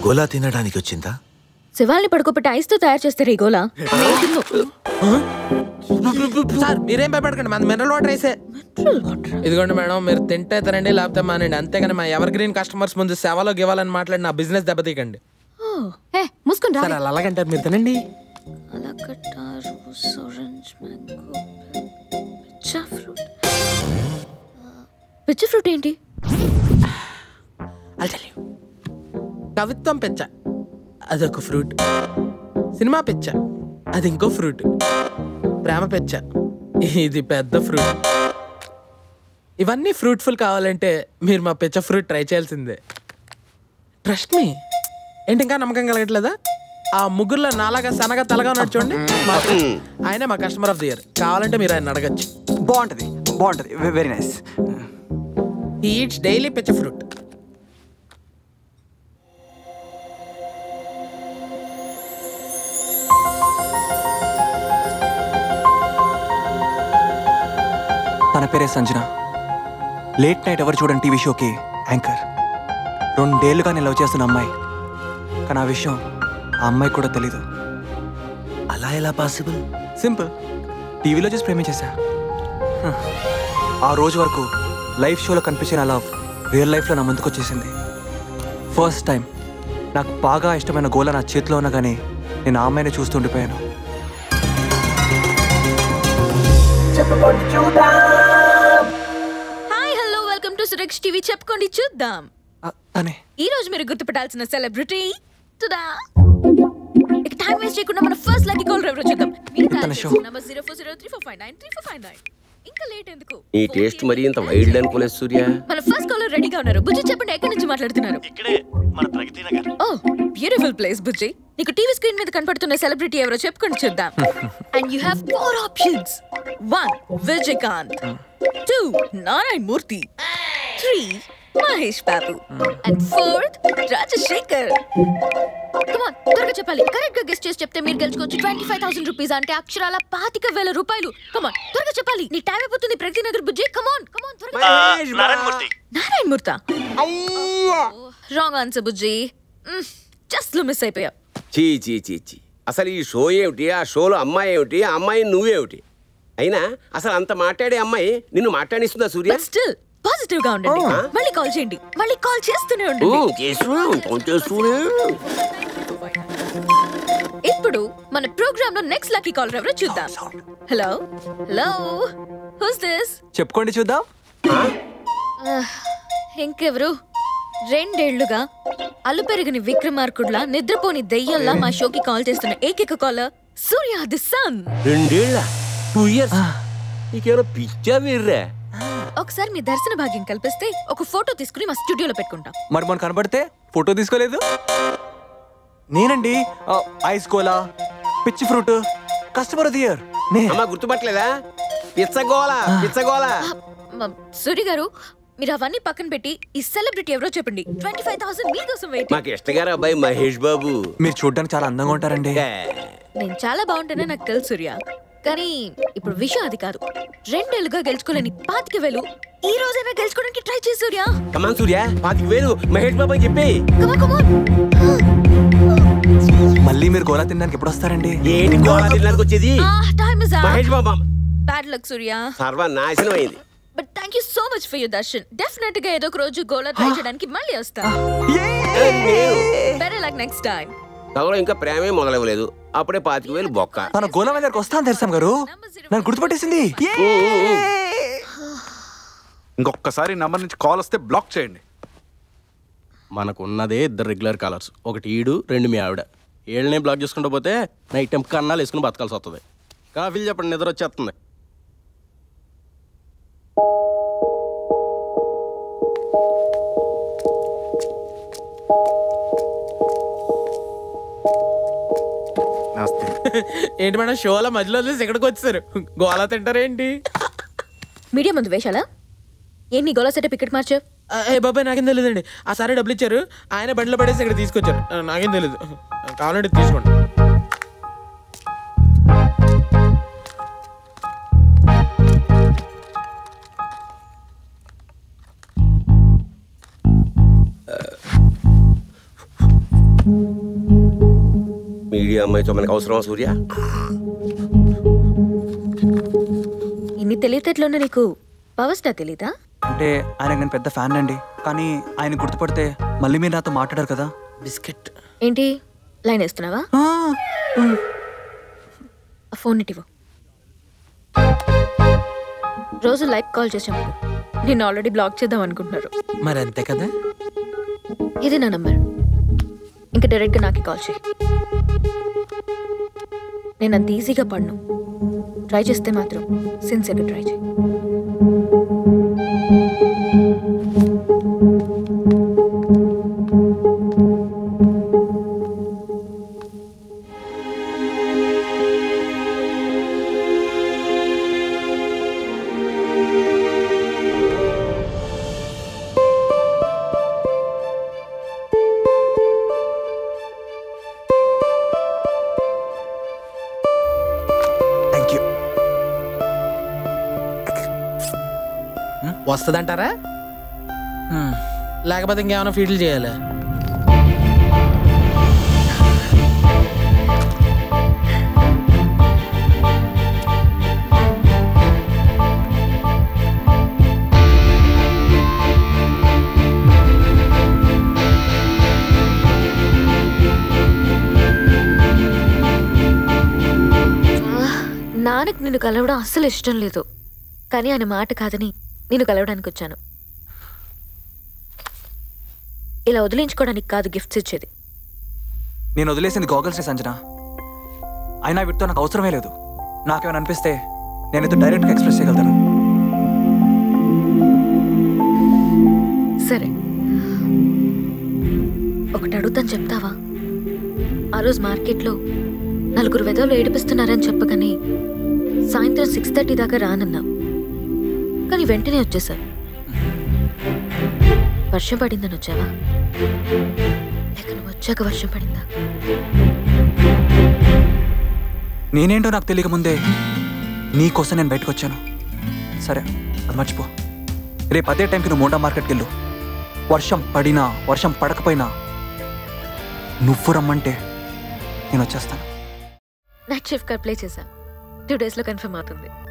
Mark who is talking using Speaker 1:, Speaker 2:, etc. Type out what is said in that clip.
Speaker 1: గోలా తినడానికి వచ్చిందా
Speaker 2: శివాల్ని పడుకోబెట్టి ఐస్తో తయారు చేస్తారు ఈ గోలా
Speaker 3: సార్ మీరేం భయపడకండి మన మినరల్ వాటర్ వేసే ఇదిగోండి మేడం మీరు తింటే తినండి లేకపోతే మానండి అంతేగాని మా ఎవర్ గ్రీన్ కస్టమర్స్ ముందు సేవలో ఇవ్వాలని మాట్లాడి నా బిజినెస్ దెబ్బతీయకండి
Speaker 2: ఏ మూసుకుని రా
Speaker 3: సార్ అలా అలాగంటారు మీరు తినండి
Speaker 2: అలకట్టారు ఆరెంజ్ మ్యాంగో పిచ్చా ఫ్రూట్ పిచ్చ ఫ్రూట్ ఏంటి
Speaker 3: I'll tell you. కవిత్వం పెచ్చ అదొక ఫ్రూట్ సినిమా పెచ్చ అది ఇంకో ఫ్రూట్ ప్రేమ పెచ్చ ఇది పెద్ద ఫ్రూట్ ఇవన్నీ ఫ్రూట్ఫుల్ కావాలంటే మీరు మా పెచ్చ ఫ్రూట్ ట్రై చేయాల్సిందే ట్రస్ట్ మీ ఏంటి ఇంకా నమ్మకం కలగట్లేదా ఆ ముగ్గురులో నాలాగా సనగా తలగా ఉన్నాడు చూడండి మా- ఆయనే మా కస్టమర్ ఆఫ్ ది ఇయర్ కావాలంటే మీరు ఆయన అడగచ్చు
Speaker 4: బాగుంటది బాగుంటది వెరీ నైస్
Speaker 3: ఈట్స్ డైలీ పెచ్చ ఫ్రూట్
Speaker 4: తన పేరే సంజన లేట్ నైట్ ఎవరు చూడండి టీవీ షోకి యాంకర్ రెండేళ్లుగా నేను లవ్ చేస్తున్న అమ్మాయి కానీ ఆ విషయం ఆ అమ్మాయి కూడా తెలీదు
Speaker 1: అలా ఎలా పాసిబుల్
Speaker 4: సింపుల్ టీవీలో చూసి ప్రేమించేశా హ. ఆ రోజు వరకు లైవ్ షోలో కనిపించిన లవ్ రియల్ లైఫ్లో నా ముందుకు వచ్చేసింది ఫస్ట్ టైం నాకు బాగా ఇష్టమైన గోల నా చేతిలో ఉన్నా కానీ నేను ఆ అమ్మాయిని చూస్తూ ఉండిపోయాను
Speaker 2: hi hello welcome to Suresh TV చెప్పుకోండి చూద్దాం
Speaker 4: ఆ, తనే
Speaker 2: ఈ రోజు మీరు గుర్తుపట్టాల్సిన సెలబ్రిటీ తుదా ఇక టైం వేస్ట్ చేయకుండా మన ఫస్ట్ లక్కీ కాల్ ఎవరో చూద్దాం మీరు
Speaker 4: తన
Speaker 2: dial
Speaker 4: show.
Speaker 2: చేసిన number zero four zero three four five nine three four five nine ఇంకా లేట్ ఎందుకు
Speaker 5: ఈ టేస్ట్ మరీ ఇంత వైల్డ్ అనుకోలేదు సూర్య
Speaker 2: మన ఫస్ట్ కాలర్ రెడీగా ఉన్నారు బుజ్జి చెప్పండి ఎక్కడి నుంచి మాట్లాడుతున్నారు
Speaker 6: ఇక్కడే మన ప్రగతి నగర్
Speaker 2: ఓ బ్యూటిఫుల్ ప్లేస్ బుజ్జి నీకు టీవీ స్క్రీన్ మీద కనపడుతున్న సెలబ్రిటీ ఎవరో చెప్పుకొని చూద్దాం and you have four options one Vijayakanth two Narayana Murthy three Mahesh Babu and fourth Rajasekhar come on త్వరగా చెప్పాలి కరెక్ట్ గా గెస్ట్ చేసి చెప్తే మీరు గెలుచుకోవచ్చు ట్వంటీ ఫైవ్ థౌసండ్ రూపీస్ అంటే అక్షరాల పాతిక వేల రూపాయలు కమాన్ త్వరగా చెప్పాలి నీ టైం అయిపోతుంది ప్రగతి నగర్ బుజ్జి కమాన్ కమాన్ త్వరగా
Speaker 6: Narayana Murthy
Speaker 2: Narayana Murthy wrong answer Bujji just లో మిస్ అయిపోయా
Speaker 5: చీ చీ చీ చీ అసలు ఈ షో ఏమిటి ఆ షోలో అమ్మాయి ఏమిటి ఆ అమ్మాయి నువ్వేమిటి అయినా అసలు అంత మాట్లాడే అమ్మాయి నిన్ను మాట్లాడిస్తుందా సూర్య
Speaker 2: బట్ స్టిల్ పాజిటివ్ గా ఉండండి మళ్ళీ కాల్ చేయండి మళ్ళీ కాల్ చేస్తూనే ఉండండి
Speaker 5: ఉమ్, చేస్తున్నా, ఫోన్ చేస్తూనే.
Speaker 2: ఇప్పుడు మన ప్రోగ్రామ్ లో నెక్స్ట్ లక్కీ కాలర్ ఎవరో చూద్దాం హలో హలో హూస్ దిస్
Speaker 4: చెప్పుకోండి చూద్దాం
Speaker 2: ఇంకెవరు రెండేళ్లుగా అలుపెరగని విక్రమార్కుడ్లా నిద్రపోని దెయ్యంలా మా షోకి కాల్ చేస్తున్న ఏకైక కాలర్ సూర్య ది సన్
Speaker 5: రెండేళ్ళ టూ ఇయర్స్ నీకేమైనా పిచ్చా వీర్రా
Speaker 2: ఒకసారి మీ దర్శన భాగ్యం కల్పిస్తే ఒక ఫోటో తీసుకుని మా స్టూడియోలో పెట్టుకుంటాం
Speaker 4: మరి మొన్న కనబడితే ఫోటో తీసుకోలేదు నేనండి ఆ, ఐస్ గోలా పిచ్చి fruit customer of the year నే
Speaker 5: అమ్మా గుర్తుపట్టలేదా పిచ్చగోల పిచ్చగోల
Speaker 2: మ- సూరి గారు మీరు అవన్నీ పక్కన పెట్టి ఈ సెలబ్రిటీ ఎవరో చెప్పండి ట్వంటీ ఫైవ్ థౌసండ్ మీకోసం వెయిట్
Speaker 5: మాకు ఇష్టగారు అబ్బాయి మహేష్ బాబు
Speaker 4: మీరు చూడడానికి చాలా అందంగా ఉంటారండి
Speaker 5: ఏ,
Speaker 2: నేను చాలా బాగుంటానే నాకు తెలుసు సూర్య కానీ ఇప్పుడు విషయం అది కాదు రెండేళ్లుగా గెలుచుకోలేని పాతిక వేలు ఈ రోజైనా గెలుచుకోవడానికి ట్రై చేసి సూర్య
Speaker 5: కమాన్ సూర్య పాతికి వేలు మహేష్ బాబు అని చెప్పి
Speaker 2: కమాన్ కమాన్
Speaker 4: మళ్ళీ మీరు గోలా తినడానికి ఎప్పుడు వస్తారండి
Speaker 5: ఏంటి గోళ తినడానికి వచ్చేది
Speaker 2: time is
Speaker 5: Mahesh Babu
Speaker 2: bad luck Surya
Speaker 5: సర్వనాశనం అయింది
Speaker 2: but thank you so much for your darshan definite గా ఏదో ఒక రోజు గోలా ట్రై చేయడానికి మళ్ళీ వస్తా
Speaker 5: ఏ, నేను
Speaker 2: బెటర్ లక్ నెక్స్ట్ టైం
Speaker 5: తగలో ఇంకా ప్రేమే మొదలవ్వలేదు అప్పుడే పాతిక వేలు బొక్క
Speaker 4: తన గోలా దగ్గరకు వస్తాను తెలుసాం గారు నన్ను గుర్తుపట్టేసింది
Speaker 7: ఇంకొకసారి నంబర్ నుంచి కాల్ వస్తే బ్లాక్ చేయండి
Speaker 6: మనకున్నదే ఇద్దరు రెగ్యులర్ కాలర్స్ ఒకటి ఈడు రెండు మీ ఆవిడ ఏళ్ళనే బ్లాక్ చేసుకుంటూ పోతే నైట్ టైం కన్నాలు వేసుకుని బతకాల్సి వస్తుంది కాఫీలు చెప్పండి నిద్ర వచ్చేస్తుంది
Speaker 7: నమస్తే
Speaker 3: ఏంటి మేడం షోలో మధ్యలో వదిలేసి ఎక్కడికి వచ్చారు గోలా తింటారేంటి
Speaker 2: మీడియా ముందు వేషాలా ఏం నీ గోలా సెటప్ ఇక్కడ మార్చావు
Speaker 3: ఆ, ఏ బాబాయ్ నాకేం తెలియదండి ఆ సారే డబ్బులు ఇచ్చారు ఆయన బండిలో పడేసి ఇక్కడ తీసుకొచ్చారు ఆ, నాకేం తెలియదు కావాలంటే తీసుకోండి
Speaker 5: అమ్మాయితో మనకు అవసరమా సూర్య
Speaker 2: ఇన్ని తెలివితేటలోనే నీకు పవర్ స్టార్ తెలీదా
Speaker 4: అంటే ఆయనకు నేను పెద్ద ఫ్యాన్ అండి కానీ ఆయన గుర్తుపడితే మళ్ళీ మీరు నాతో మాట్లాడారు కదా
Speaker 3: బిస్కెట్
Speaker 2: ఏంటి లైన్ వేస్తున్నావా
Speaker 4: ఆ,
Speaker 2: ఆ ఫోన్ ఇటివ్వు రోజు లైక్ కాల్ చేసాము నేను ఆల్రెడీ బ్లాక్ చేద్దాం అనుకుంటున్నారు
Speaker 3: మరి అంతే కదా
Speaker 2: ఇది నా నంబర్ ఇంకా డైరెక్ట్గా నాకే కాల్ చేయి నేను అంత ఈజీగా పడను ట్రై చేస్తే మాత్రం సిన్సియర్గా ట్రై చేయి
Speaker 4: థ్యాంక్ యూ
Speaker 3: వస్తుందంటారా
Speaker 4: హ్మ్.
Speaker 3: లేకపోతే ఇంకేమైనా ఫీడ్లు చేయాలి
Speaker 2: నాన్నకు నిన్ను కలవడం అస్సలు ఇష్టం లేదు కానీ ఆయన మాట కాదని నేను కలవడానికి వచ్చాను ఇలా వదిలించుకోవడానికి కాదు గిఫ్ట్స్ ఇచ్చేది
Speaker 4: నేను వదిలేసింది గోగల్స్ సంజన అయినా వీటితో నాకు అవసరమే లేదు నాకేమైనా అనిపిస్తే నేను ఇది డైరెక్ట్గా ఎక్స్ప్రెస్ చేయగలుగుతాను
Speaker 2: సరే ఒకటి అడుగుతాను చెప్తావా ఆ రోజు మార్కెట్లో నలుగురు వెదవులు ఏడిపిస్తున్నారని చెప్పగానే సాయంత్రం సిక్స్ థర్టీ దాకా రానన్నా కానీ వెంటనే వచ్చేసారు వర్షం పడిందని వచ్చావా లేక నువ్వు వచ్చాక వర్షం పడిందా
Speaker 4: నేనేంటో నాకు తెలియక ముందే నీ కోసం నేను బయటకు వచ్చాను సరే అది మర్చిపో రేపు అదే టైంకి నువ్వు మోండా మార్కెట్కి వెళ్ళు వర్షం పడినా వర్షం పడకపోయినా నువ్వు రమ్మంటే నేను వచ్చేస్తాను
Speaker 2: నైట్ షిఫ్ట్ ప్లే చేశా టూ డేస్లో కన్ఫర్మ్ అవుతుంది